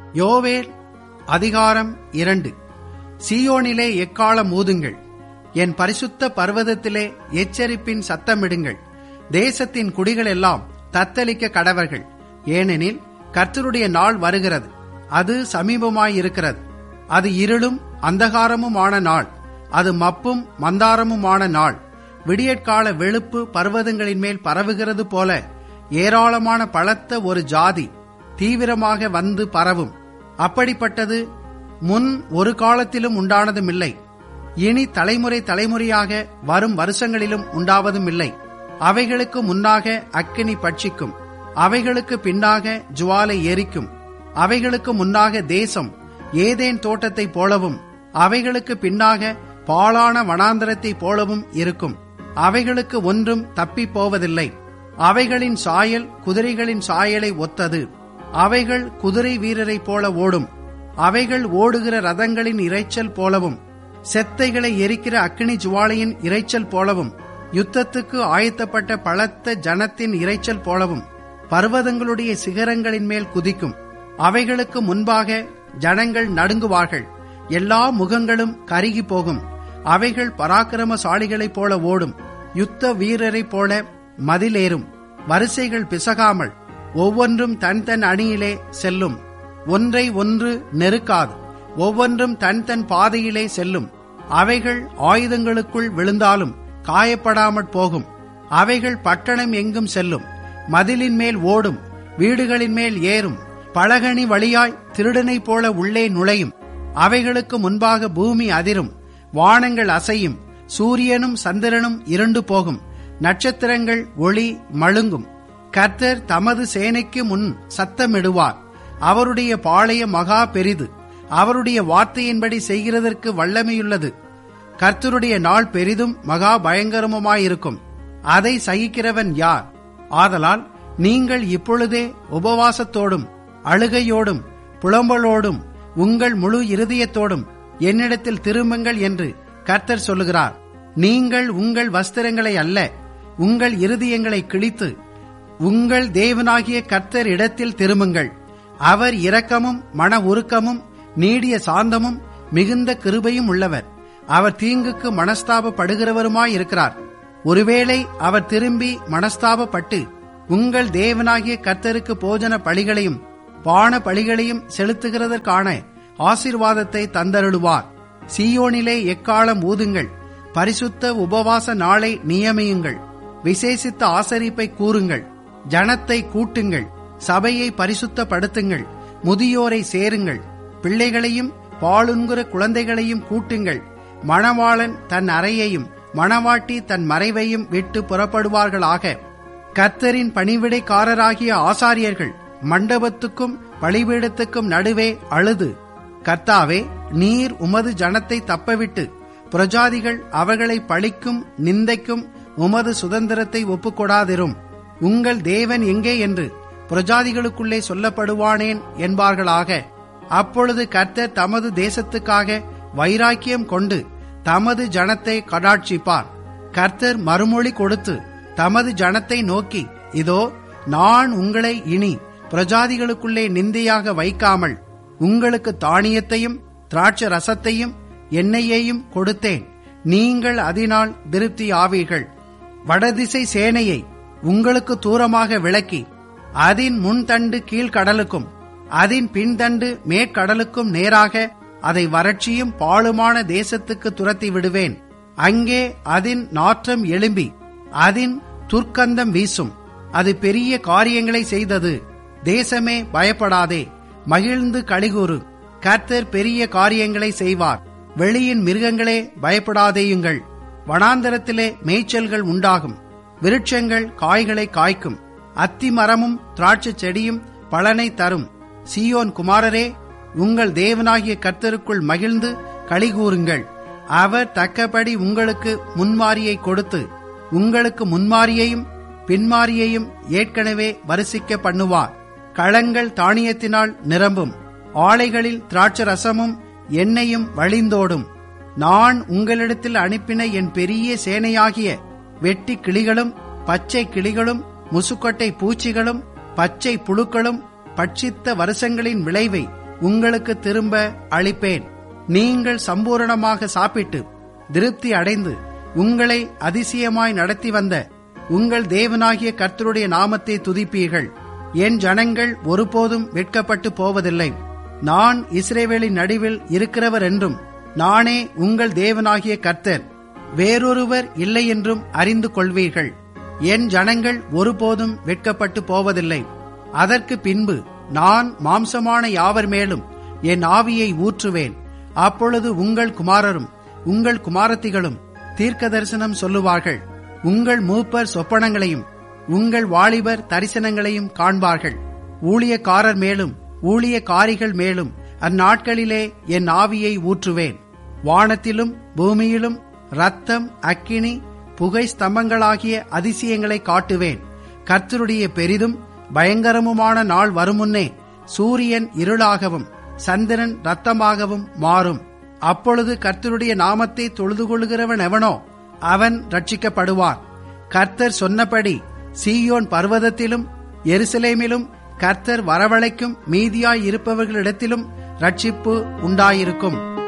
யோவேல் அதிகாரம் இரண்டு சீயோனிலே எக்காலம் ஊதுங்கள் என் பரிசுத்த பர்வதத்திலே எச்சரிப்பின் சத்தமிடுங்கள் தேசத்தின் குடிகள் எல்லாம் தத்தளிக்க கடவர்கள் ஏனெனில் கர்த்தருடைய நாள் வருகிறது அது சமீபமாயிருக்கிறது அது இருளும் அந்தகாரமுமான நாள் அது மப்பும் மந்தாரமுமான நாள் விடியற்கால வெளுப்பு பர்வதங்களின் மேல் பரவுகிறது போல ஏராளமான பலத்த ஒரு ஜாதி தீவிரமாக வந்து பரவும் அப்படிப்பட்டது முன் ஒரு காலத்திலும் உண்டானதும் இல்லை இனி தலைமுறை தலைமுறையாக வரும் வருஷங்களிலும் உண்டாவதும் இல்லை அவைகளுக்கு முன்னாக அக்கினி பட்சிக்கும் அவைகளுக்கு பின்னாக ஜுவாலை எரிக்கும் அவைகளுக்கு முன்னாக தேசம் ஏதேன் தோட்டத்தைப் போலவும் அவைகளுக்கு பின்னாக பாழான வனாந்தரத்தைப் போலவும் இருக்கும் அவைகளுக்கு ஒன்றும் தப்பிப் போவதில்லை அவைகளின் சாயல் குதிரைகளின் சாயலை ஒத்தது அவைகள் குதிரை வீரரைப் போல ஓடும் அவைகள் ஓடுகிற ரதங்களின் இரைச்சல் போலவும் செத்தைகளை எரிக்கிற அக்கினி ஜுவாலையின் இரைச்சல் போலவும் யுத்தத்துக்கு ஆயத்தப்பட்ட பலத்த ஜனத்தின் இரைச்சல் போலவும் பர்வதங்களுடைய சிகரங்களின் மேல் குதிக்கும் அவைகளுக்கு முன்பாக ஜனங்கள் நடுங்குவார்கள் எல்லா முகங்களும் கருகி போகும் அவைகள் பராக்கிரமசாலிகளைப் போல ஓடும் யுத்த வீரரைப் போல மதிலேறும் வரிசைகள் பிசகாமல் ஒவ்வொன்றும் தன் தன் அணியிலே செல்லும் ஒன்றை ஒன்று நெருக்காது ஒவ்வொன்றும் தன் தன் பாதையிலே செல்லும் அவைகள் ஆயுதங்களுக்குள் விழுந்தாலும் காயப்படாமற் போகும் அவைகள் பட்டணம் எங்கும் செல்லும் மதிலின் மேல் ஓடும் வீடுகளின் மேல் ஏறும் பலகணி வழியாய் திருடனைப் போல உள்ளே நுழையும் அவைகளுக்கு முன்பாக பூமி அதிரும் வானங்கள் அசையும் சூரியனும் சந்திரனும் இருண்டு போகும் நட்சத்திரங்கள் ஒளி மழுங்கும் கர்த்தர் தமது சேனைக்கு முன் சத்தமிடுவார் அவருடைய பாளைய மகா பெரிது அவருடைய வார்த்தையின்படி செய்கிறதற்கு வல்லமையுள்ளது கர்த்தருடைய நாள் பெரிதும் மகா பயங்கரமுமாயிருக்கும் அதை சகிக்கிறவன் யார் ஆதலால் நீங்கள் இப்பொழுதே உபவாசத்தோடும் அழுகையோடும் புலம்பலோடும் உங்கள் முழு இருதயத்தோடும் என்னிடத்தில் திரும்புங்கள் என்று கர்த்தர் சொல்லுகிறார் நீங்கள் உங்கள் வஸ்திரங்களை அல்ல உங்கள் இருதயங்களை கிழித்து உங்கள் தேவனாகிய கர்த்தர் இடத்தில் திரும்புங்கள் அவர் இரக்கமும் மன உருக்கமும் நீடிய சாந்தமும் மிகுந்த கிருபையும் உள்ளவர் அவர் தீங்குக்கு மனஸ்தாபப்படுகிறவருமாயிருக்கிறார் ஒருவேளை அவர் திரும்பி மனஸ்தாபப்பட்டு உங்கள் தேவனாகிய கர்த்தருக்கு போஜன பலிகளையும் பான பலிகளையும் செலுத்துகிறதற்கான ஆசீர்வாதத்தை தந்தருளுவார் சீயோனிலே எக்காலம் ஊதுங்கள் பரிசுத்த உபவாச நாளை நியமியுங்கள் விசேஷித்த ஆசரிப்பை கூறுங்கள் ஜனத்தை கூட்டுங்கள் சபையை பரிசுத்தப்படுத்துங்கள் முதியோரை சேருங்கள் பிள்ளைகளையும் பாலுண்கிற குழந்தைகளையும் கூட்டுங்கள் மணவாளன் தன் அறையையும் மணவாட்டி தன் மறைவையும் விட்டு புறப்படுவார்களாக கர்த்தரின் பணிவிடைக்காரராகிய ஆசாரியர்கள் மண்டபத்துக்கும் பலிபீடத்துக்கும் நடுவே அழுது கர்த்தாவே நீர் உமது ஜனத்தை தப்பவிட்டு பிரஜாதிகள் அவர்களை பழிக்கும் நிந்தைக்கும் உமது சுதந்திரத்தை ஒப்புக்கொடாதிரும் உங்கள் தேவன் எங்கே என்று பிரஜாதிகளுக்குள்ளே சொல்லப்படுவானேன் என்பார்களாக அப்பொழுது கர்த்தர் தமது தேசத்துக்காக வைராக்கியம் கொண்டு தமது ஜனத்தை கடாட்சிப்பார் கர்த்தர் மறுமொழி கொடுத்து தமது ஜனத்தை நோக்கி இதோ நான் உங்களை இனி பிரஜாதிகளுக்குள்ளே நிந்தையாக வைக்காமல் உங்களுக்கு தானியத்தையும் திராட்ச ரசத்தையும் எண்ணெயையும் கொடுத்தேன் நீங்கள் அதனால் திருப்தி ஆவீர்கள் வடதிசை சேனையை உங்களுக்கு தூரமாக விளக்கி அதன் முன்தண்டு கீழ்கடலுக்கும் அதன் பின்தண்டு மேற்கடலுக்கும் நேராக அதை வறட்சியும் பாழுமான தேசத்துக்கு துரத்தி விடுவேன் அங்கே அதன் நாற்றம் எழும்பி அதன் துர்க்கந்தம் வீசும் அது பெரிய காரியங்களை செய்தது தேசமே பயப்படாதே மகிழ்ந்து கழிகூறு கர்த்தர் பெரிய காரியங்களை செய்வார் வெளியின் மிருகங்களே பயப்படாதேயுங்கள் வனாந்தரத்திலே மேய்ச்சல்கள் உண்டாகும் விருட்சங்கள் காய்களை காய்க்கும் அத்தி மரமும் திராட்சை செடியும் பலனை தரும் சீயோன் குமாரரே உங்கள் தேவனாகிய கர்த்தருக்குள் மகிழ்ந்து களிகூறுங்கள் அவர் தக்கபடி உங்களுக்கு முன்மாரியை கொடுத்து உங்களுக்கு முன்மாரியையும் பின்மாரியையும் ஏற்கனவே வரிசிக்க பண்ணுவார் களங்கள் தானியத்தினால் நிரம்பும் ஆலைகளில் திராட்சை ரசமும் எண்ணெயும் வழிந்தோடும் நான் உங்களிடத்தில் அனுப்பின என் பெரிய சேனையாகிய வெட்டி கிளிகளும் பச்சை கிளிகளும் முசுக்கொட்டை பூச்சிகளும் பச்சை புழுக்களும் பட்சித்த வருஷங்களின் விளைவை உங்களுக்கு திரும்ப அளிப்பேன் நீங்கள் சம்பூரணமாக சாப்பிட்டு திருப்தி அடைந்து உங்களை அதிசயமாய் நடத்தி வந்த உங்கள் தேவனாகிய கர்த்தருடைய நாமத்தை துதிப்பீர்கள் என் ஜனங்கள் ஒருபோதும் வெட்கப்பட்டு போவதில்லை நான் இஸ்ரேவேலின் நடுவில் இருக்கிறவர் என்றும் நானே உங்கள் தேவனாகிய கர்த்தர் வேறொருவர் இல்லை என்றும் அறிந்து கொள்வீர்கள் என் ஜனங்கள் ஒருபோதும் வெட்கப்பட்டு போவதில்லை அதற்கு பின்பு நான் மாம்சமான யாவர் மேலும் என் ஆவியை ஊற்றுவேன் அப்பொழுது உங்கள் குமாரரும் உங்கள் குமாரத்திகளும் தீர்க்க தரிசனம் சொல்லுவார்கள் உங்கள் மூப்பர் சொப்பனங்களையும் உங்கள் வாலிபர் தரிசனங்களையும் காண்பார்கள் ஊழியக்காரர் மேலும் ஊழியக்காரிகள் மேலும் அந்நாட்களிலே என் ஆவியை ஊற்றுவேன் வானத்திலும் பூமியிலும் ரத்தம் அக்கினி புகை ஸ்தம்பங்களாகிய அதிசயங்களை காட்டுவேன் கர்த்தருடைய பெரிதும் பயங்கரமுமான நாள் வருமுன்னே சூரியன் இருளாகவும் சந்திரன் ரத்தமாகவும் மாறும் அப்பொழுது கர்த்தருடைய நாமத்தை தொழுது கொள்கிறவன் எவனோ அவன் ரட்சிக்கப்படுவான் கர்த்தர் சொன்னபடி சீயோன் பர்வதத்திலும் எருசலேமிலும் கர்த்தர் வரவழைக்கும் மீதியாய் இருப்பவர்களிடத்திலும் ரட்சிப்பு உண்டாயிருக்கும்